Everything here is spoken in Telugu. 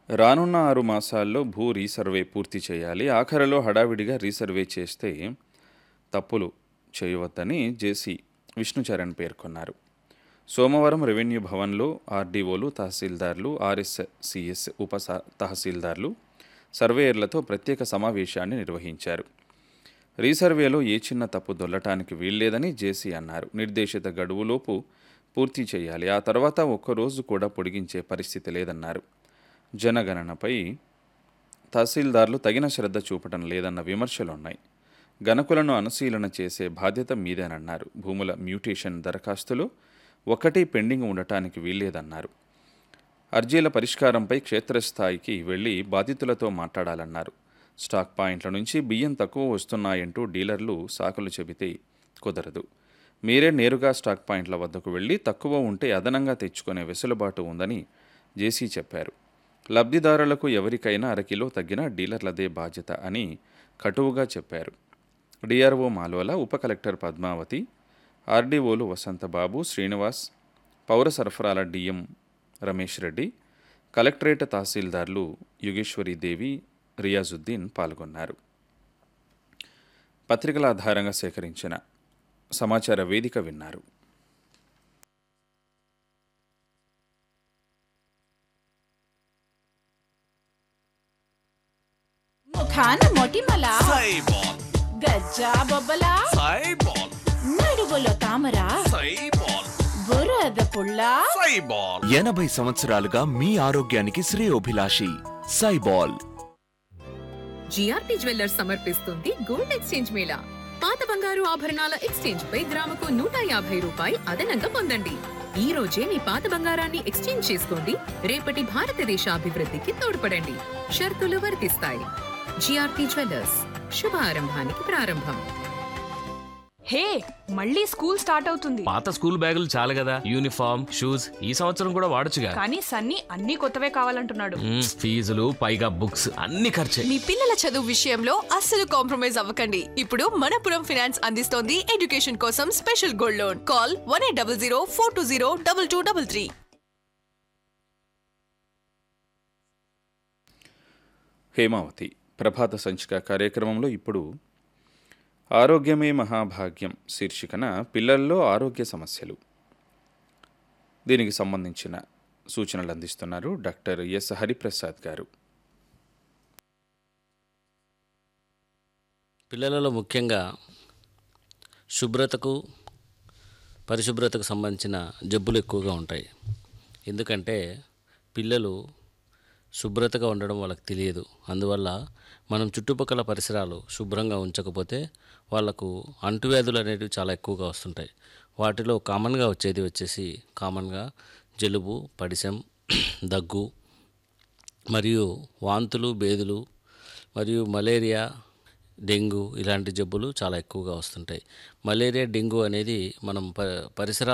రానున్న ఆరు మాసాల్లో భూ రీసర్వే పూర్తి చేయాలి ఆఖరిలో హడావిడిగా రీసర్వే చేస్తే తప్పులు చేయవద్దని జేసీ విష్ణుచరణ్ పేర్కొన్నారు సోమవారం రెవెన్యూ భవన్లో ఆర్డీఓలు తహసీల్దార్లు ఆర్ఎస్సిఎస్ ఉప స- తహసీల్దార్లు సర్వేయర్లతో ప్రత్యేక సమావేశాన్ని నిర్వహించారు రీసర్వేలో ఏ చిన్న తప్పు దొల్లటానికి వీల్లేదని జేసీ అన్నారు నిర్దేశిత గడువులోపు పూర్తి చేయాలి ఆ తర్వాత ఒక్కరోజు కూడా పొడిగించే పరిస్థితి లేదన్నారు జనగణనపై తహసీల్దార్లు తగిన శ్రద్ధ చూపటం లేదన్న విమర్శలున్నాయి గణకులను అనుశీలన చేసే బాధ్యత మీదేనన్నారు భూముల మ్యూటేషన్ దరఖాస్తులు ఒకటి పెండింగ్ ఉండటానికి వీల్లేదన్నారు అర్జీల పరిష్కారంపై క్షేత్రస్థాయికి వెళ్లి బాధితులతో మాట్లాడాలన్నారు స్టాక్ పాయింట్ల నుంచి బియ్యం తక్కువ వస్తున్నాయంటూ డీలర్లు సాకులు చెబితే కుదరదు మీరే నేరుగా స్టాక్ పాయింట్ల వద్దకు వెళ్ళి తక్కువ ఉంటే అదనంగా తెచ్చుకునే వెసులుబాటు ఉందని జేసీ చెప్పారు లబ్ధిదారులకు ఎవరికైనా అరకిలో తగ్గిన డీలర్లదే బాధ్యత అని కటువుగా చెప్పారు డిఆర్ఓ మాలోల ఉప కలెక్టర్ పద్మావతి ఆర్డీఓలు వసంతబాబు శ్రీనివాస్ పౌర సరఫరాల డిఎం రమేష్ రెడ్డి కలెక్టరేట్ తహసీల్దార్లు యుగేశ్వరీదేవి రియాజుద్దీన్ పాల్గొన్నారు పత్రికల ఆధారంగా సేకరించిన సమాచార వేదిక విన్నారు ముఖాన మొటిమల సైబాల్ గజ్జా బొబ్బల సైబాల్ నడుగులో తామర సైబాల్ బురద పుల్ల సైబాల్ ఎనభై సంవత్సరాలుగా మీ ఆరోగ్యానికి శ్రేయోభిలాషి సైబాల్ జిఆర్టీ జ్యువెల్లర్స్ సమర్పిస్తుంది గోల్డ్ ఎక్స్చేంజ్ మేళా పాత బంగారు ఆభరణాల ఎక్స్చేంజ్ పై గ్రాముకు నూట యాభై రూపాయి అదనంగా పొందండి ఈ రోజే మీ పాత బంగారాన్ని ఎక్స్చేంజ్ చేసుకోండి రేపటి భారతదేశ అభివృద్ధికి తోడ్పడండి షరతులు వర్తిస్తాయి జిఆర్టీ జ్యువెల్లర్స్ శుభారంభానికి ప్రారంభం హే మళ్ళీ స్కూల్ స్టార్ట్ అవుతుంది పాత స్కూల్ బ్యాగులు చాలు కదా యూనిఫామ్ షూస్ ఈ సంవత్సరం కూడా వాడొచ్చుగా కానీ సన్నీ అన్ని కొత్తవే కావాలంటున్నాడు మ్మ్, ఫీజులు పైగా బుక్స్ అన్ని ఖర్చే మీ పిల్లల చదువు విషయంలో అస్సలు కాంప్రమైజ్ అవ్వకండి ఇప్పుడు మనపురం ఫైనాన్స్ అందిస్తోంది ఎడ్యుకేషన్ కోసం special gold loan call one eight double zero four two zero double two double three Hemavathi ప్రభాత సంచిక కార్యక్రమంలో ఇప్పుడు ఆరోగ్యమే మహాభాగ్యం శీర్షికన పిల్లల్లో ఆరోగ్య సమస్యలు దీనికి సంబంధించిన సూచనలు అందిస్తున్నారు డాక్టర్ ఎస్ హరిప్రసాద్ గారు పిల్లలలో ముఖ్యంగా శుభ్రతకు పరిశుభ్రతకు సంబంధించిన జబ్బులు ఎక్కువగా ఉంటాయి ఎందుకంటే పిల్లలు శుభ్రతగా ఉండడం వాళ్ళకి తెలియదు అందువల్ల మనం చుట్టుపక్కల పరిసరాలు శుభ్రంగా ఉంచకపోతే వాళ్ళకు అంటువ్యాధులు అనేటివి చాలా ఎక్కువగా వస్తుంటాయి వాటిలో కామన్గా వచ్చేది వచ్చేసి కామన్గా జలుబు పడిశం దగ్గు మరియు వాంతులు బేదులు మరియు మలేరియా డెంగ్యూ ఇలాంటి జబ్బులు చాలా ఎక్కువగా వస్తుంటాయి మలేరియా డెంగ్యూ అనేది మనం ప పరిసరాల